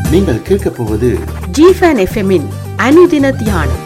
நீங்கள் கேட்கப் போவது ஜிஃபன் எஃப்எம்மின் அனுதின தியானம்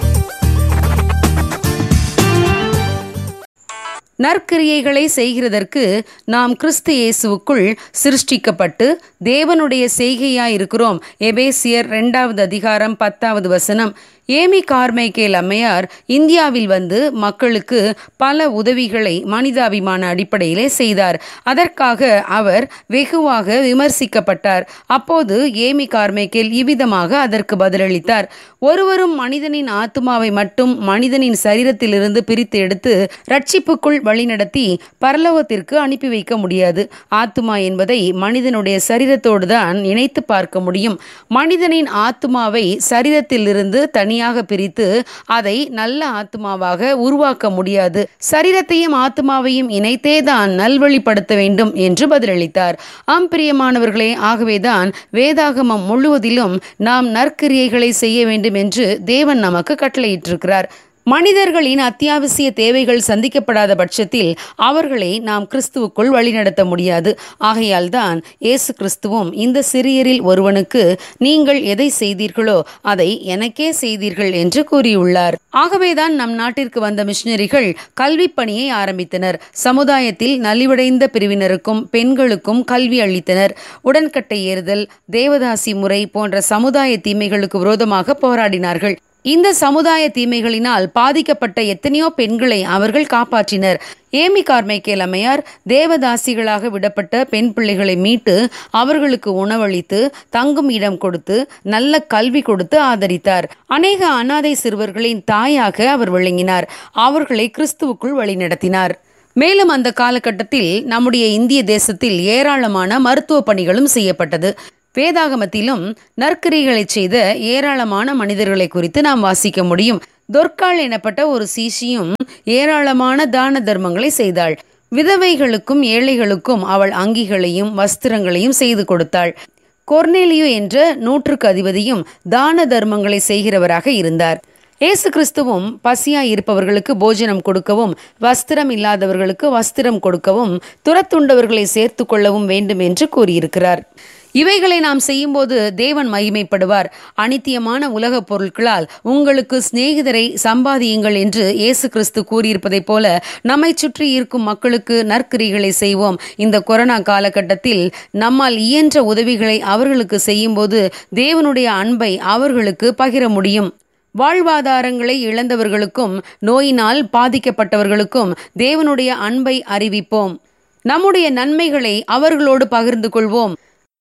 நற்கிரியைகளை செய்கிறதற்கு நாம் கிறிஸ்து இயேசுவுக்குள் சிருஷ்டிக்கப்பட்டு தேவனுடைய செய்கையாயிருக்கிறோம் எபேசியர் இரண்டாவது அதிகாரம் பத்தாவது வசனம் ஏமி கார்மைக்கேல் அம்மையார் இந்தியாவில் வந்து மக்களுக்கு பல உதவிகளை மனிதாபிமான அடிப்படையிலே செய்தார் அதற்காக அவர் வெகுவாக விமர்சிக்கப்பட்டார் அப்போது ஏமி கார்மைக்கேல் இவ்விதமாக அதற்கு பதிலளித்தார் ஒருவரும் மனிதனின் ஆத்துமாவை மட்டும் மனிதனின் சரீரத்திலிருந்து பிரித்து எடுத்து ரட்சிப்புக்குள் வழிநடத்தி பரலோகத்திற்கு அனுப்பி வைக்க முடியாது ஆத்துமா என்பதை மனிதனுடைய சரீரத்தோடு தான் இணைத்து பார்க்க முடியும் மனிதனின் ஆத்துமாவை சரீரத்திலிருந்து தனியாக பிரித்து அதை நல்ல ஆத்துமாவாக உருவாக்க முடியாது சரீரத்தையும் ஆத்துமாவையும் இணைத்தே தான் நல்வழிப்படுத்த வேண்டும் என்று பதிலளித்தார் ஆம் பிரியமானவர்களே ஆகவேதான் வேதாகமம் முழுவதிலும் நாம் நற்கிரியைகளை செய்ய வேண்டும் என்று தேவன் நமக்கு கட்டளையிட்டிருக்கிறார் மனிதர்களின் அத்தியாவசிய தேவைகள் சந்திக்கப்படாத பட்சத்தில் அவர்களை நாம் கிறிஸ்துவுக்குள் வழிநடத்த முடியாது ஆகையால் தான் இயேசு கிறிஸ்துவும் இந்த சிறியரில் ஒருவனுக்கு நீங்கள் எதை செய்தீர்களோ அதை எனக்கே செய்தீர்கள் என்று கூறியுள்ளார் ஆகவேதான் நம் நாட்டிற்கு வந்த மிஷினரிகள் கல்வி பணியை ஆரம்பித்தனர் சமுதாயத்தில் நலிவடைந்த பிரிவினருக்கும் பெண்களுக்கும் கல்வி அளித்தனர் உடன்கட்டை ஏறுதல் தேவதாசி முறை போன்ற சமுதாய தீமைகளுக்கு விரோதமாக போராடினார்கள் இந்த சமுதாய தீமைகளினால் பாதிக்கப்பட்ட எத்தனையோ பெண்களை அவர்கள் காப்பாற்றினர் ஏமி கார்மைக்கேல் அம்மையார் தேவதாசிகளாக விடப்பட்ட பெண் பிள்ளைகளை மீட்டு அவர்களுக்கு உணவளித்து தங்கும் இடம் கொடுத்து நல்ல கல்வி கொடுத்து ஆதரித்தார் அநேக அனாதை சிறுவர்களின் தாயாக அவர் விளங்கினார் அவர்களை கிறிஸ்துவுக்குள் வழிநடத்தினார் மேலும் அந்த காலகட்டத்தில் நம்முடைய இந்திய தேசத்தில் ஏராளமான மருத்துவ பணிகளும் செய்யப்பட்டது வேதாகமத்திலும் நற்கிரிகளை செய்த ஏராளமான மனிதர்களை குறித்து நாம் வாசிக்க முடியும் தொர்க்காள் எனப்பட்ட ஒரு சீஷியும் ஏராளமான தான தர்மங்களை செய்தாள் விதவைகளுக்கும் ஏழைகளுக்கும் அவள் அங்கிகளையும் வஸ்திரங்களையும் செய்து கொடுத்தாள் கொர்னேலியோ என்ற நூற்றுக்கு அதிபதியும் தான தர்மங்களை செய்கிறவராக இருந்தார் இயேசு கிறிஸ்துவும் பசியாய் இருப்பவர்களுக்கு போஜனம் கொடுக்கவும் வஸ்திரம் இல்லாதவர்களுக்கு வஸ்திரம் கொடுக்கவும் துரத்துண்டவர்களை சேர்த்து கொள்ளவும் வேண்டும் என்று கூறியிருக்கிறார் இவைகளை நாம் செய்யும்போது தேவன் மகிமைப்படுவார் அனித்தியமான உலகப் பொருட்களால் உங்களுக்கு சிநேகிதரை சம்பாதியுங்கள் என்று இயேசு கிறிஸ்து கூறியிருப்பதைப் போல நம்மை சுற்றி இருக்கும் மக்களுக்கு நற்கிரிகளை செய்வோம் இந்த கொரோனா காலகட்டத்தில் நம்மால் இயன்ற உதவிகளை அவர்களுக்கு செய்யும்போது தேவனுடைய அன்பை அவர்களுக்கு பகிர முடியும் வாழ்வாதாரங்களை இழந்தவர்களுக்கும் நோயினால் பாதிக்கப்பட்டவர்களுக்கும் தேவனுடைய அன்பை அறிவிப்போம் நம்முடைய நன்மைகளை அவர்களோடு பகிர்ந்து கொள்வோம்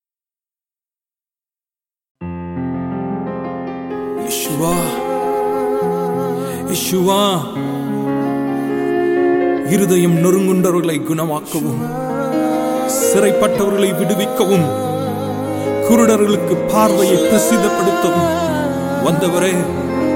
இயேசுவா இயேசுவா இருதயம் நொறுங்குண்டவர்களை குணமாக்கவும் சிறைப்பட்டவர்களை விடுவிக்கவும் குருடர்களுக்கு பார்வையை பிரசித்தப்படுத்தவும் வந்தவரே